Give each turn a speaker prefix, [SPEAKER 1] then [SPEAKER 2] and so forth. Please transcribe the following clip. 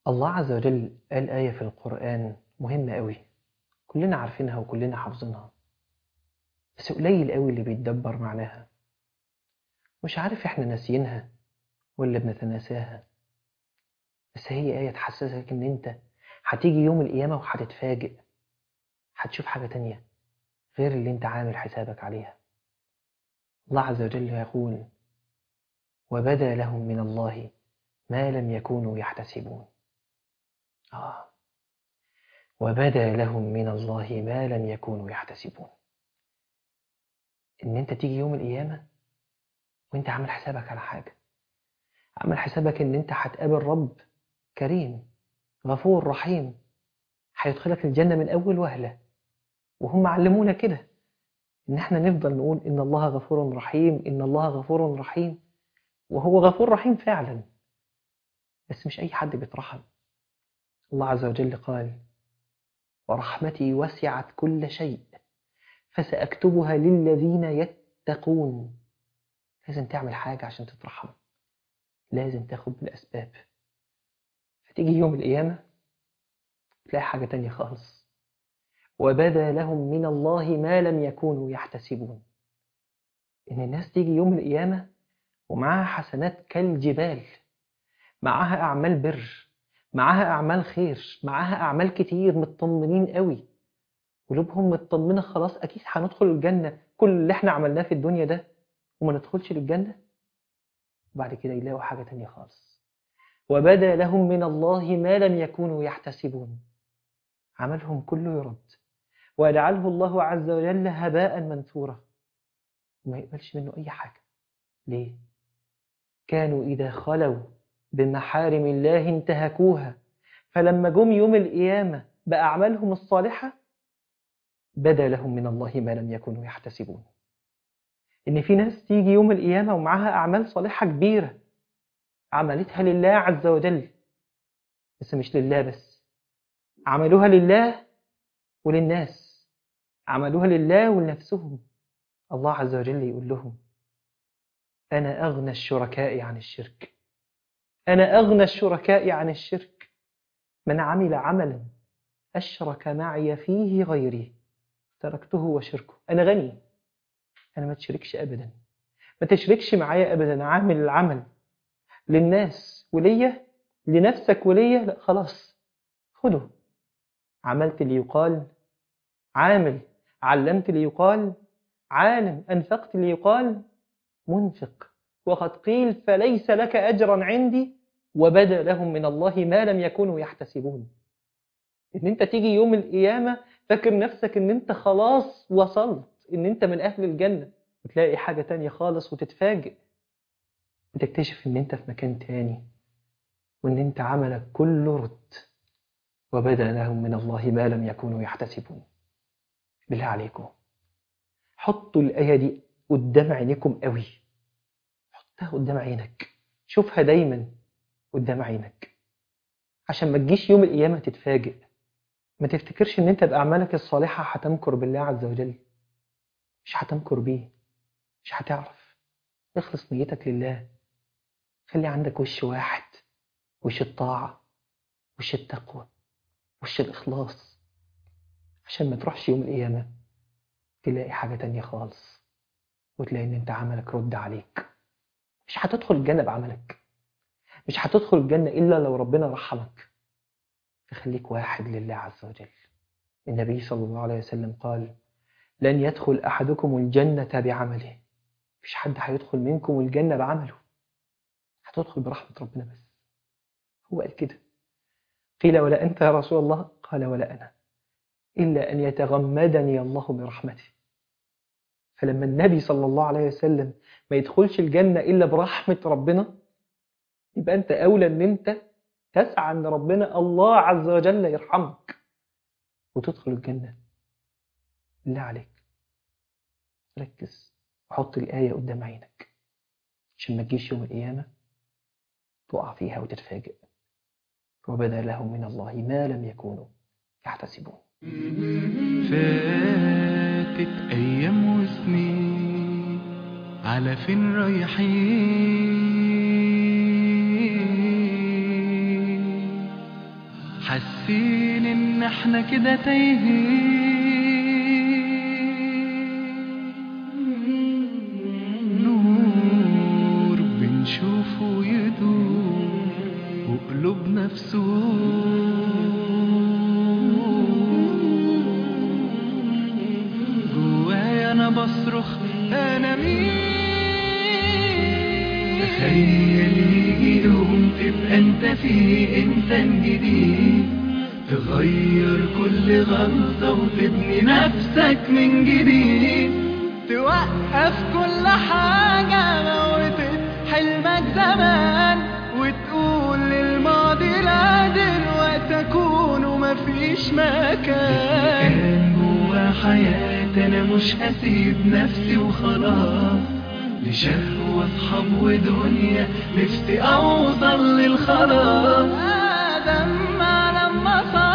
[SPEAKER 1] الله عز وجل قال آية في القرآن مهمة قوي كلنا عارفينها وكلنا حافظينها بس قليل قوي اللي بيتدبر معناها مش عارف احنا ناسيينها ولا بنتناساها بس هي آية تحسسك ان انت هتيجي يوم القيامة وهتتفاجئ هتشوف حاجة تانية غير اللي انت عامل حسابك عليها الله عز وجل يقول وبدا لهم من الله ما لم يكونوا يحتسبون آه وبدا لهم من الله ما لم يكونوا يحتسبون إن أنت تيجي يوم القيامة وأنت عامل حسابك على حاجة عامل حسابك إن أنت هتقابل رب كريم غفور رحيم هيدخلك الجنة من أول وهلة وهم علمونا كده إن إحنا نفضل نقول إن الله غفور رحيم إن الله غفور رحيم وهو غفور رحيم فعلا بس مش أي حد بيترحم الله عز وجل قال ورحمتي وسعت كل شيء فسأكتبها للذين يتقون لازم تعمل حاجة عشان تترحم لازم تاخد بالأسباب فتيجي يوم القيامة تلاقي حاجة تانية خالص وبدا لهم من الله ما لم يكونوا يحتسبون إن الناس تيجي يوم القيامة ومعاها حسنات كالجبال معاها أعمال بر معاها أعمال خير معاها أعمال كتير مطمنين قوي قلوبهم مطمنة خلاص أكيد هندخل الجنة كل اللي احنا عملناه في الدنيا ده وما ندخلش للجنة وبعد كده يلاقوا حاجة تانية خالص وبدا لهم من الله ما لم يكونوا يحتسبون عملهم كله يرد ويجعله الله عز وجل هباء منثورا وما يقبلش منه أي حاجة ليه؟ كانوا إذا خلوا بمحارم الله انتهكوها فلما جم يوم القيامة بأعمالهم الصالحة بدا لهم من الله ما لم يكونوا يحتسبون إن في ناس تيجي يوم القيامة ومعاها أعمال صالحة كبيرة عملتها لله عز وجل بس مش لله بس عملوها لله وللناس عملوها لله ولنفسهم الله عز وجل يقول لهم أنا أغنى الشركاء عن الشرك أنا أغنى الشركاء عن الشرك من عمل عملا أشرك معي فيه غيري تركته وشركه أنا غني أنا ما تشركش أبدا ما تشركش معايا أبدا عامل العمل للناس وليا لنفسك وليا لا خلاص خده عملت ليقال عامل علمت ليقال عالم أنفقت ليقال منفق وقد قيل فليس لك أجرا عندي وبدا لهم من الله ما لم يكونوا يحتسبون ان انت تيجي يوم القيامة فاكر نفسك ان انت خلاص وصلت ان انت من اهل الجنة وتلاقي حاجة تانية خالص وتتفاجئ وتكتشف ان انت في مكان تاني وان انت عملك كله رد وبدا لهم من الله ما لم يكونوا يحتسبون بالله عليكم حطوا الآية دي قدام عينيكم قوي حطها قدام عينك شوفها دايما قدام عينك عشان ما تجيش يوم القيامة تتفاجئ ما تفتكرش ان انت بأعمالك الصالحة هتمكر بالله عز وجل مش هتمكر بيه مش هتعرف اخلص نيتك لله خلي عندك وش واحد وش الطاعة وش التقوى وش الإخلاص عشان ما تروحش يوم القيامة تلاقي حاجة تانية خالص وتلاقي ان انت عملك رد عليك مش هتدخل الجنة بعملك مش هتدخل الجنة إلا لو ربنا رحمك فخليك واحد لله عز وجل النبي صلى الله عليه وسلم قال لن يدخل أحدكم الجنة بعمله مش حد هيدخل منكم الجنة بعمله هتدخل برحمة ربنا بس هو قال كده قيل ولا أنت يا رسول الله قال ولا أنا إلا أن يتغمدني الله برحمته فلما النبي صلى الله عليه وسلم ما يدخلش الجنة إلا برحمة ربنا يبقى أنت أولى أن أنت تسعى أن ربنا الله عز وجل يرحمك وتدخل الجنة بالله عليك ركز وحط الآية قدام عينك عشان ما تجيش يوم القيامة تقع فيها وتتفاجئ وبدا لهم من الله ما لم يكونوا يحتسبون
[SPEAKER 2] فاتت أيام وسنين على فين رايحين حاسين ان احنا كده تايهين نور بنشوفه يدور وقلوبنا في جوايا انا بصرخ انا مين تخيل يجي يوم تبقى انت فيه انسان جديد تغير كل غلطة وتبني نفسك من جديد توقف كل حاجة موتت حلمك زمان وتقول للماضي لا دلوقتي اكون ومفيش مكان كان جوا حياتي انا مش هسيب نفسي وخلاص لشهوة اصحاب ودنيا نفسي اوصل للخلاص آدم ما لما صار